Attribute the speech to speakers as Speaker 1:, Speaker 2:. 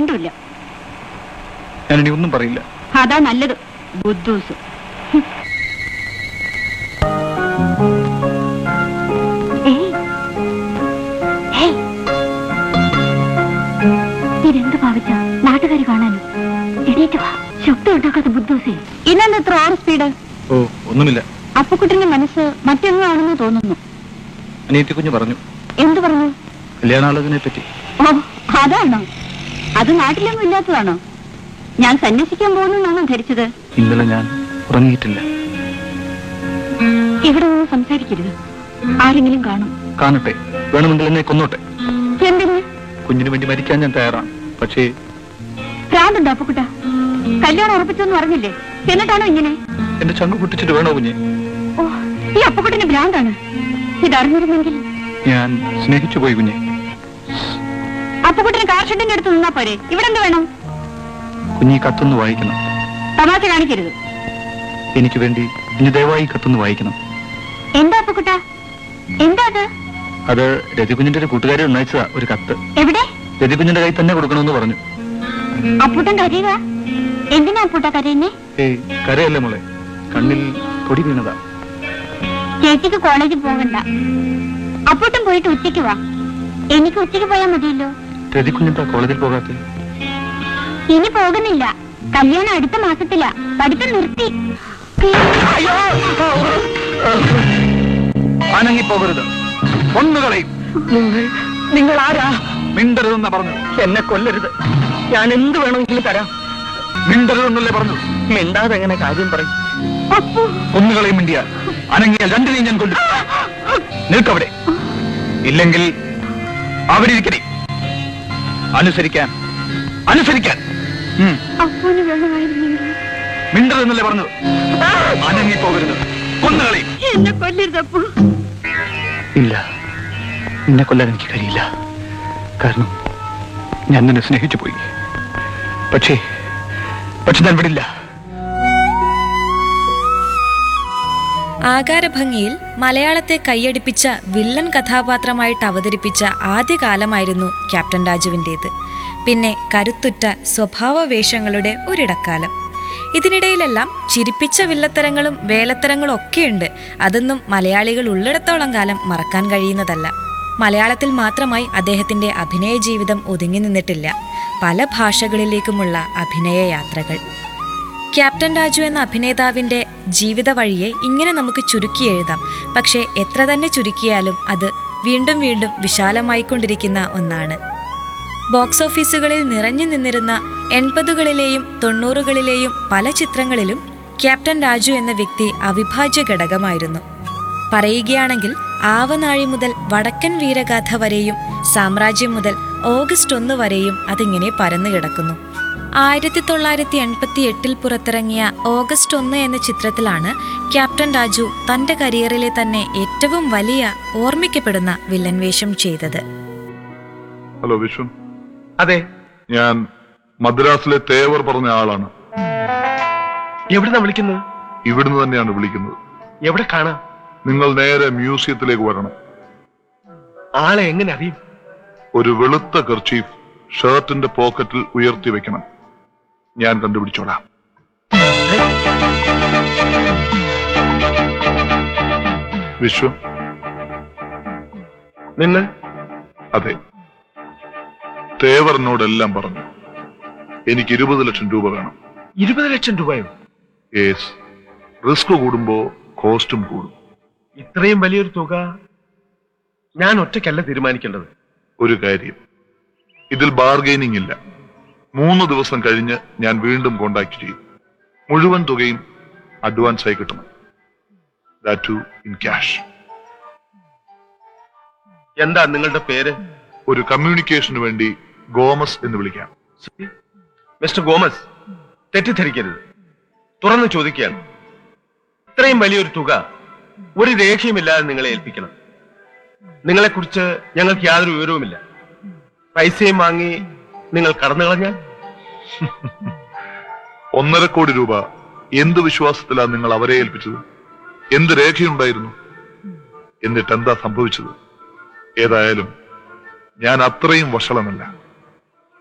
Speaker 1: രണ്ടുമില്ല
Speaker 2: ഞാനിനി ഒന്നും പറയില്ല
Speaker 1: അതാ നല്ലത് ബുദ്ധൂസ് ഏയ്. ഏയ്. ഇതെന്ത് ഭാവിച്ച നാട്ടുകാർ കാണാനോ എണീറ്റ് വാ ശബ്ദം ഉണ്ടാക്കാത്ത ബുദ്ധൂസേ ഇന്നെന്താ ഇത്ര ഓവർ സ്പീഡ്
Speaker 2: ഓ ഒന്നുമില്ല
Speaker 1: അപ്പുക്കുട്ടിന്റെ മനസ്സ് മറ്റൊന്നാണെന്ന് തോന്നുന്നു
Speaker 2: അനിയത്തി കുഞ്ഞ് പറഞ്ഞു
Speaker 1: എന്തു പറഞ്ഞു
Speaker 2: കല്യാണാലോചനയെ പറ്റി
Speaker 1: ഓ അതാണോ അത് നാട്ടിലൊന്നും ഇല്ലാത്തതാണോ ഞാൻ സന്യസിക്കാൻ പോകുന്നെന്നാണോ ധരിച്ചത്
Speaker 2: ഇന്നലെ ഞാൻ ഉറങ്ങിയിട്ടില്ല
Speaker 1: ഇവിടെ നിന്ന് സംസാരിക്കരുത് ആരെങ്കിലും കാണും
Speaker 2: കാണട്ടെ വേണമെങ്കിൽ എന്നെ കൊന്നോട്ടെ
Speaker 1: എന്തിന്
Speaker 2: കുഞ്ഞിന് വേണ്ടി മരിക്കാൻ ഞാൻ തയ്യാറാണ് പക്ഷേ
Speaker 1: ഭ്രാന്തുണ്ടോ അപ്പുക്കുട്ട കല്യാണം ഉറപ്പിച്ചെന്ന് പറഞ്ഞില്ലേ എന്നിട്ടാണോ ഇങ്ങനെ
Speaker 2: എന്റെ ചങ്ക് പൊട്ടിച്ചിട്ട് വേണോ കുഞ്ഞെ
Speaker 1: ഓ ഈ അപ്പുക്കുട്ടിന് ഭ്രാന്താണ് ഇതറിഞ്ഞിരുന്നെങ്കിൽ
Speaker 2: ഞാൻ സ്നേഹിച്ചു പോയി കുഞ്ഞെ
Speaker 1: അപ്പുക്കുട്ടിന് കാർ ഷെഡിന്റെ അടുത്ത് നിന്നാ പോരെ ഇവിടെ എന്ത് വേണം
Speaker 2: കുഞ്ഞി കത്തൊന്ന് വായിക്കണം
Speaker 1: തമാശ കാണിക്കരുത്
Speaker 2: എനിക്ക് വേണ്ടി ഇനി ദയവായി കത്തൊന്ന് വായിക്കണം
Speaker 1: എന്താ അപ്പുക്കുട്ട എന്താ അത്
Speaker 2: അത് രതികുഞ്ഞിന്റെ ഒരു കൂട്ടുകാരി ഉന്നയിച്ചതാ ഒരു കത്ത്
Speaker 1: എവിടെ
Speaker 2: രതികുഞ്ഞിന്റെ കൈ തന്നെ കൊടുക്കണമെന്ന് പറഞ്ഞു
Speaker 1: അപ്പൂട്ടൻ കരയുക എന്തിനാ അപ്പൂട്ട കരയുന്നേ
Speaker 2: ഏയ് കരയല്ല മോളെ കണ്ണിൽ പൊടി വീണതാ
Speaker 1: ചേച്ചിക്ക് കോളേജിൽ പോകണ്ട അപ്പൂട്ടൻ പോയിട്ട് ഉച്ചയ്ക്ക് വാ എനിക്ക് ഉച്ചയ്ക്ക് പോയാൽ മതിയല്ലോ
Speaker 2: രതികുഞ്ഞെന്താ കോളേജിൽ പോകാത്ത
Speaker 1: ഇനി പോകുന്നില്ല കല്യാണം അടുത്ത മാസത്തിലാ പഠിത്തം നിർത്തി
Speaker 2: അനങ്ങി പോകരുത് ഒന്നുകളെയും
Speaker 3: നിങ്ങൾ നിങ്ങൾ ആരാ
Speaker 2: മിണ്ടരുതെന്നാ പറഞ്ഞു
Speaker 3: എന്നെ കൊല്ലരുത് ഞാൻ എന്ത് വേണമെങ്കിലും തരാം
Speaker 2: മിണ്ടരുതെന്നല്ലേ പറഞ്ഞു
Speaker 3: മിണ്ടാതെ എങ്ങനെ കാര്യം പറയും
Speaker 1: അപ്പു
Speaker 2: ഒന്നുകളെയും മിണ്ടിയാൽ അനങ്ങിയാൽ രണ്ടിനെയും ഞാൻ കൊല്ലും നിൽക്കവിടെ ഇല്ലെങ്കിൽ അവരിരിക്കണേ അനുസരിക്കാൻ അനുസരിക്കാൻ ഉം.
Speaker 1: അപ്പുവിന് വെള്ളമായിരുന്നെങ്കിൽ
Speaker 2: മിണ്ടരുതെന്നല്ലേ പറഞ്ഞു അനങ്ങി പോകരുത് കൊന്നുകളെയും
Speaker 1: എന്നെ കൊല്ലരുത് അപ്പു
Speaker 2: ഇല്ല നിന്നെ കൊല്ലാൻ എനിക്ക് കഴിയില്ല കാരണം ഞാൻ നിന്നെ സ്നേഹിച്ചു പോയി പക്ഷേ പക്ഷെ ഞാൻ വിടില്ല
Speaker 4: ആകാരഭംഗിയിൽ മലയാളത്തെ കൈയടിപ്പിച്ച വില്ലൻ കഥാപാത്രമായിട്ട് അവതരിപ്പിച്ച ആദ്യകാലമായിരുന്നു ക്യാപ്റ്റൻ രാജുവിൻ്റേത് പിന്നെ കരുത്തുറ്റ സ്വഭാവ വേഷങ്ങളുടെ ഒരിടക്കാലം ഇതിനിടയിലെല്ലാം ചിരിപ്പിച്ച വില്ലത്തരങ്ങളും വേലത്തരങ്ങളും ഒക്കെയുണ്ട് അതൊന്നും മലയാളികൾ ഉള്ളിടത്തോളം കാലം മറക്കാൻ കഴിയുന്നതല്ല മലയാളത്തിൽ മാത്രമായി അദ്ദേഹത്തിന്റെ അഭിനയ ജീവിതം ഒതുങ്ങി നിന്നിട്ടില്ല പല ഭാഷകളിലേക്കുമുള്ള അഭിനയ യാത്രകൾ ക്യാപ്റ്റൻ രാജു എന്ന അഭിനേതാവിന്റെ ജീവിത വഴിയെ ഇങ്ങനെ നമുക്ക് ചുരുക്കി എഴുതാം പക്ഷേ എത്ര തന്നെ ചുരുക്കിയാലും അത് വീണ്ടും വീണ്ടും വിശാലമായിക്കൊണ്ടിരിക്കുന്ന ഒന്നാണ് ബോക്സ് ഓഫീസുകളിൽ നിറഞ്ഞു നിന്നിരുന്ന എൺപതുകളിലെയും തൊണ്ണൂറുകളിലെയും പല ചിത്രങ്ങളിലും ക്യാപ്റ്റൻ രാജു എന്ന വ്യക്തി അവിഭാജ്യ ഘടകമായിരുന്നു പറയുകയാണെങ്കിൽ ആവനാഴി മുതൽ വടക്കൻ വീരഗാഥ വരെയും സാമ്രാജ്യം മുതൽ ഓഗസ്റ്റ് ഒന്ന് വരെയും അതിങ്ങനെ പരന്നു കിടക്കുന്നു ആയിരത്തി തൊള്ളായിരത്തി എൺപത്തി എട്ടിൽ പുറത്തിറങ്ങിയ ഓഗസ്റ്റ് ഒന്ന് എന്ന ചിത്രത്തിലാണ് ക്യാപ്റ്റൻ രാജു തന്റെ കരിയറിലെ തന്നെ ഏറ്റവും വലിയ ഓർമ്മിക്കപ്പെടുന്ന വില്ലൻ വേഷം ചെയ്തത്
Speaker 5: ഹലോ വിശ്വം
Speaker 3: അതെ
Speaker 5: ഞാൻ മദ്രാസിലെ തേവർ പറഞ്ഞ ആളാണ്
Speaker 3: എവിടുന്നാ വിളിക്കുന്നത്
Speaker 5: ഇവിടുന്ന് തന്നെയാണ് വിളിക്കുന്നത്
Speaker 3: എവിടെ കാണാം
Speaker 5: നിങ്ങൾ നേരെ മ്യൂസിയത്തിലേക്ക് വരണം
Speaker 3: ആളെ എങ്ങനെ അറിയും
Speaker 5: ഒരു വെളുത്ത കർച്ചീഫ് ഷർട്ടിന്റെ പോക്കറ്റിൽ ഉയർത്തി വെക്കണം ഞാൻ കണ്ടുപിടിച്ചോളാം വിശ്വം
Speaker 3: നിങ്ങൾ
Speaker 5: അതെ തേവറിനോടെല്ലാം പറഞ്ഞു എനിക്ക് ഇരുപത് ലക്ഷം രൂപ വേണം
Speaker 3: ഇരുപത് ലക്ഷം രൂപയോ
Speaker 5: യേസ് റിസ്ക് കൂടുമ്പോ കോസ്റ്റും കൂടും
Speaker 3: ഇത്രയും വലിയൊരു തുക ഞാൻ ഒറ്റയ്ക്കല്ല തീരുമാനിക്കേണ്ടത്
Speaker 5: ഒരു കാര്യം ഇതിൽ ബാർഗൈനിങ് ഇല്ല മൂന്ന് ദിവസം കഴിഞ്ഞ് ഞാൻ വീണ്ടും കോണ്ടാക്ട് ചെയ്യും മുഴുവൻ തുകയും അഡ്വാൻസ് ആയി കിട്ടണം ദാറ്റ് ടു ഇൻ ക്യാഷ്
Speaker 3: എന്താ നിങ്ങളുടെ പേര്
Speaker 5: ഒരു കമ്മ്യൂണിക്കേഷന് വേണ്ടി ഗോമസ് എന്ന് വിളിക്കാം
Speaker 3: മിസ്റ്റർ ഗോമസ് തെറ്റിദ്ധരിക്കരുത് തുറന്നു ചോദിക്കുകയാണ് ഇത്രയും വലിയൊരു തുക ഒരു രേഖയുമില്ലാതെ നിങ്ങളെ ഏൽപ്പിക്കണം നിങ്ങളെക്കുറിച്ച് ഞങ്ങൾക്ക് യാതൊരു വിവരവുമില്ല പൈസയും വാങ്ങി നിങ്ങൾ കടന്നു കളഞ്ഞാൽ
Speaker 5: ഒന്നര കോടി രൂപ എന്ത് വിശ്വാസത്തിലാണ് നിങ്ങൾ അവരെ ഏൽപ്പിച്ചത് എന്ത് രേഖയുണ്ടായിരുന്നു എന്നിട്ട് എന്താ സംഭവിച്ചത് ഏതായാലും ഞാൻ അത്രയും വഷളമല്ല